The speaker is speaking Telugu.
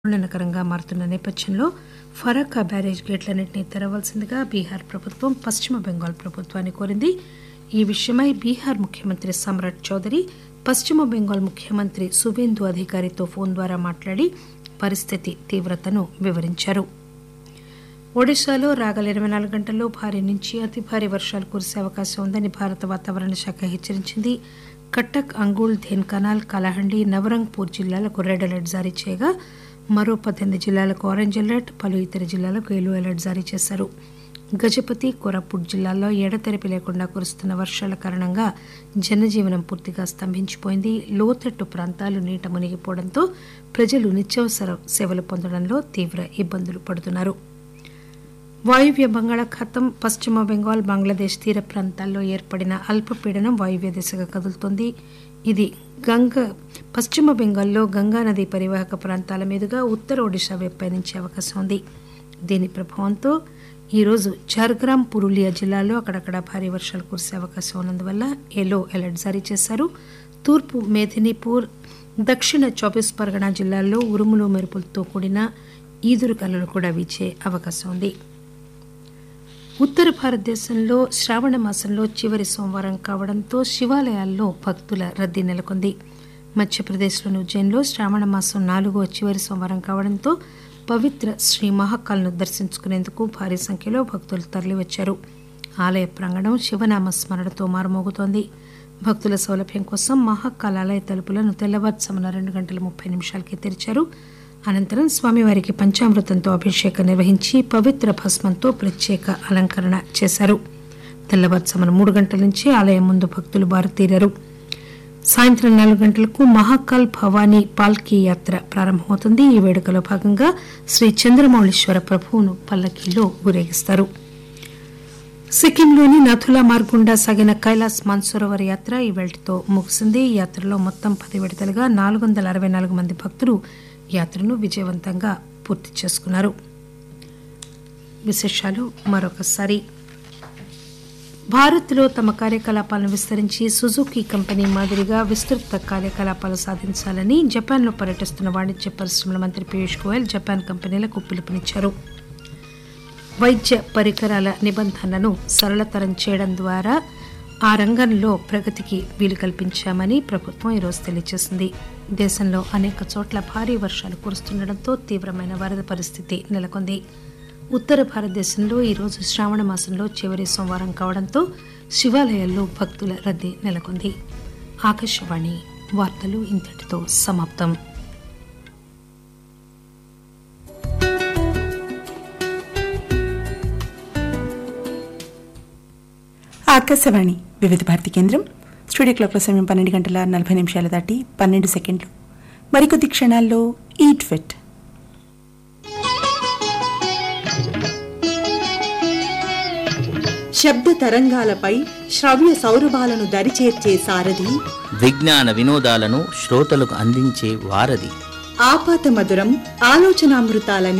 ఆందోళనకరంగా మారుతున్న నేపథ్యంలో ఫరక్కా బ్యారేజ్ గేట్లన్నింటినీ తెరవాల్సిందిగా బీహార్ ప్రభుత్వం పశ్చిమ బెంగాల్ ప్రభుత్వాన్ని కోరింది ఈ విషయమై బీహార్ ముఖ్యమంత్రి సమ్రాట్ చౌదరి పశ్చిమ బెంగాల్ ముఖ్యమంత్రి సువేందు అధికారితో ఫోన్ ద్వారా మాట్లాడి పరిస్థితి తీవ్రతను వివరించారు ఒడిశాలో రాగల ఇరవై నాలుగు గంటల్లో భారీ నుంచి అతి భారీ వర్షాలు కురిసే అవకాశం ఉందని భారత వాతావరణ శాఖ హెచ్చరించింది కట్టక్ అంగుల్ ధేన్కనాల్ కలహండి నవరంగ్పూర్ జిల్లాలకు రెడ్ అలర్ట్ జారీ చేయగా మరో పద్దెనిమిది జిల్లాలకు ఆరెంజ్ అలర్ట్ పలు ఇతర జిల్లాలకు ఎల్లో అలర్ట్ జారీ చేశారు గజపతి కోరాపుట్ జిల్లాల్లో ఎడతెరిపి లేకుండా కురుస్తున్న వర్షాల కారణంగా జనజీవనం పూర్తిగా స్తంభించిపోయింది లోతట్టు ప్రాంతాలు నీట మునిగిపోవడంతో ప్రజలు నిత్యావసర సేవలు పొందడంలో తీవ్ర ఇబ్బందులు పడుతున్నారు వాయువ్య బంగాళాఖాతం పశ్చిమ బెంగాల్ బంగ్లాదేశ్ తీర ప్రాంతాల్లో ఏర్పడిన అల్పపీడనం వాయువ్య దిశగా కదులుతోంది ఇది గంగ పశ్చిమ బెంగాల్లో గంగానది పరివాహక ప్రాంతాల మీదుగా ఉత్తర ఒడిశా వైపు పయనించే అవకాశం ఉంది దీని ప్రభావంతో ఈరోజు ఝార్గ్రామ్ పురులియా జిల్లాలో అక్కడక్కడ భారీ వర్షాలు కురిసే అవకాశం ఉన్నందువల్ల ఎల్లో అలర్ట్ జారీ చేశారు తూర్పు మేదినీపూర్ దక్షిణ చౌబీస్ పరగనా జిల్లాల్లో ఉరుములు మెరుపులతో కూడిన ఈదురుగాలులు కూడా వీచే అవకాశం ఉంది ఉత్తర భారతదేశంలో శ్రావణ మాసంలో చివరి సోమవారం కావడంతో శివాలయాల్లో భక్తుల రద్దీ నెలకొంది మధ్యప్రదేశ్లోని ఉజ్జయిన్లో శ్రావణ మాసం నాలుగో చివరి సోమవారం కావడంతో పవిత్ర శ్రీ మహాకాల్ను దర్శించుకునేందుకు భారీ సంఖ్యలో భక్తులు తరలివచ్చారు ఆలయ ప్రాంగణం శివనామ స్మరణతో మారుమోగుతోంది భక్తుల సౌలభ్యం కోసం మహాకాల్ ఆలయ తలుపులను తెల్లవారుజామున రెండు గంటల ముప్పై నిమిషాలకి తెరిచారు అనంతరం స్వామివారికి పంచామృతంతో అభిషేకం నిర్వహించి పవిత్ర భస్మంతో ప్రత్యేక అలంకరణ చేశారు తెల్లవారుజామున మూడు గంటల నుంచి ఆలయం ముందు భక్తులు బారుతీరారు సాయంత్రం నాలుగు గంటలకు మహాకాల్ భవానీ పాల్కీ యాత్ర ప్రారంభమవుతుంది ఈ వేడుకలో భాగంగా శ్రీ చంద్రమౌళీశ్వర ప్రభువును పల్లకీలో ఊరేగిస్తారు సిక్కింలోని నథులా మార్గుండా సాగిన కైలాస్ మాన్సరోవర్ యాత్ర ఈ వేళతో ముగిసింది ఈ యాత్రలో మొత్తం పది విడతలుగా నాలుగు వందల అరవై నాలుగు మంది భక్తులు యాత్రను విజయవంతంగా పూర్తి చేసుకున్నారు విశేషాలు మరొకసారి భారత్లో తమ కార్యకలాపాలను విస్తరించి సుజుకి కంపెనీ మాదిరిగా విస్తృత కార్యకలాపాలు సాధించాలని జపాన్లో పర్యటిస్తున్న వాణిజ్య పరిశ్రమల మంత్రి పీయూష్ గోయల్ జపాన్ కంపెనీలకు పిలుపునిచ్చారు వైద్య పరికరాల నిబంధనలను సరళతరం చేయడం ద్వారా ఆ రంగంలో ప్రగతికి వీలు కల్పించామని ప్రభుత్వం ఈరోజు తెలియజేసింది దేశంలో అనేక చోట్ల భారీ వర్షాలు కురుస్తుండటంతో తీవ్రమైన వరద పరిస్థితి నెలకొంది ఉత్తర భారతదేశంలో ఈరోజు శ్రావణ మాసంలో చివరి సోమవారం కావడంతో శివాలయాల్లో భక్తుల రద్దీ నెలకొంది ఆకాశవాణి వార్తలు ఇంతటితో సమాప్తం ఆకాశవాణి వివిధ భారతి కేంద్రం స్టూడియో క్లాక్ల సమయం పన్నెండు గంటల నలభై నిమిషాలు దాటి పన్నెండు సెకండ్లు మరికొద్ది క్షణాల్లో ఈట్ ఫిట్ శబ్ద తరంగాలపై శ్రవ్య సౌరభాలను దరిచేర్చే సారథి విజ్ఞాన వినోదాలను శ్రోతలకు అందించే వారధి ఆపాత మధురం ఆలోచనామృతాల